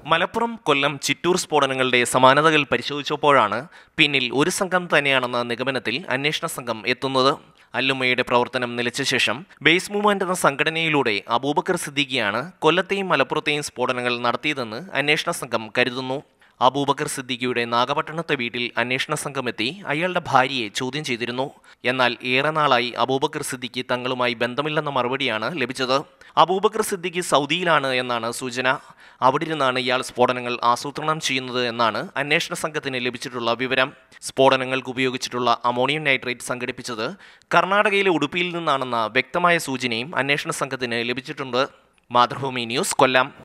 മലപ്പുറം കൊല്ലം ചിറ്റൂർ സ്ഫോടനങ്ങളുടെ സമാനതകൾ പരിശോധിച്ചപ്പോഴാണ് പിന്നിൽ ഒരു സംഘം തന്നെയാണെന്ന നിഗമനത്തിൽ അന്വേഷണ സംഘം എത്തുന്നത് അല്ലുമ്മയുടെ പ്രവർത്തനം നിലച്ച ശേഷം ബേസ് മൂവ്മെന്റ് എന്ന സംഘടനയിലൂടെ അബൂബക്കർ സിദ്ദീഖിയാണ് കൊല്ലത്തെയും മലപ്പുറത്തെയും സ്ഫോടനങ്ങൾ നടത്തിയതെന്ന് അന്വേഷണ സംഘം കരുതുന്നു അബൂബക്കർ സിദ്ദീഖിയുടെ നാഗപട്ടണത്തെ വീട്ടിൽ അന്വേഷണ സംഘമെത്തി അയാളുടെ ഭാര്യയെ ചോദ്യം ചെയ്തിരുന്നു എന്നാൽ ഏറെ നാളായി അബൂബക്കർ സിദ്ദീഖി തങ്ങളുമായി ബന്ധമില്ലെന്ന മറുപടിയാണ് ലഭിച്ചത് അബൂബക്കർ സിദ്ദീഖി സൗദിയിലാണ് എന്നാണ് സൂചന അവിടെ ഇരുന്നാണ് ഇയാൾ സ്ഫോടനങ്ങൾ ആസൂത്രണം ചെയ്യുന്നത് എന്നാണ് അന്വേഷണ സംഘത്തിന് ലഭിച്ചിട്ടുള്ള വിവരം സ്ഫോടനങ്ങൾക്ക് ഉപയോഗിച്ചിട്ടുള്ള അമോണിയം നൈട്രേറ്റ് സംഘടിപ്പിച്ചത് കർണാടകയിലെ ഉടുപ്പിയിൽ നിന്നാണെന്ന വ്യക്തമായ സൂചനയും അന്വേഷണ സംഘത്തിന് ലഭിച്ചിട്ടുണ്ട് മാതൃഭൂമി ന്യൂസ് കൊല്ലം